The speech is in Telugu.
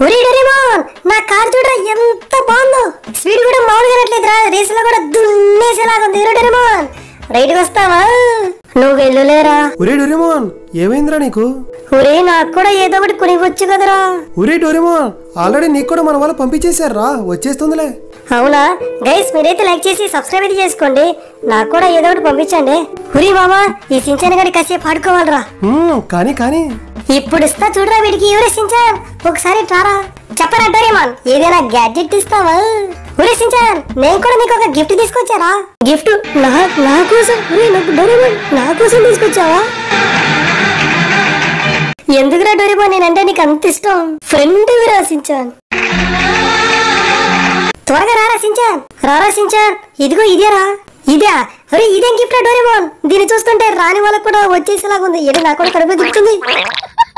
ఒరే డోరేమోన్ నా కార్ చూడరా ఎంత బాగుందో స్పీడ్ కూడా మామూలుగా రావట్లేదురా రేస్ లో కూడా దున్నేసేలాగా ఉంది ఒరే డోరేమోన్ రైట్ వస్తావా నువ్వు వెళ్ళలేరా ఒరే డోరేమోన్ ఏమైందిరా నీకు ఒరే నాకు కూడా ఏదో ఒకటి కొనివచ్చు కదరా ఒరే డోరేమోన్ ఆల్రెడీ నీకు కూడా మన వాళ్ళు పంపించేశారా వచ్చేస్తుందిలే అవునా గైస్ మీరైతే లైక్ చేసి సబ్స్క్రైబ్ అయితే చేసుకోండి నాకు కూడా ఏదో ఒకటి పంపించండి ఉరి మామా ఈ సించాన్ గడి కాసేపు ఆడుకోవాలరా మ్మ్, కానీ కానీ ఇప్పుడు ఇస్తా చూడరా వీడికి ఎవరే సించాన్ ఒకసారి ట్రారా చెప్పరా డోరేమాన్ ఏదైనా గ్యాడ్జెట్ ఇస్తావా ఒరే సించాన్ నేను కూడా నీకు ఒక గిఫ్ట్ తీసుకొచ్చారా గిఫ్ట్ నా నా కోసం ఒరే నాకు డోరేమాన్ నా కోసం తీసుకొచ్చావా ఎందుకురా డోరేమాన్ నేనంటే నీకు అంత ఇష్టం ఫ్రెండ్ సించాన్ త్వరగా రారా సించాన్ రారా సించాన్ ఇదిగో ఇదేరా ఇదే అరే ఇదేం గిఫ్ట్ డోరేమోన్ దీన్ని చూస్తుంటే రాని వాళ్ళకు కూడా వచ్చేసేలాగా ఉంది ఏదో నాకు కూడా కడుపు దిక్కుతుంది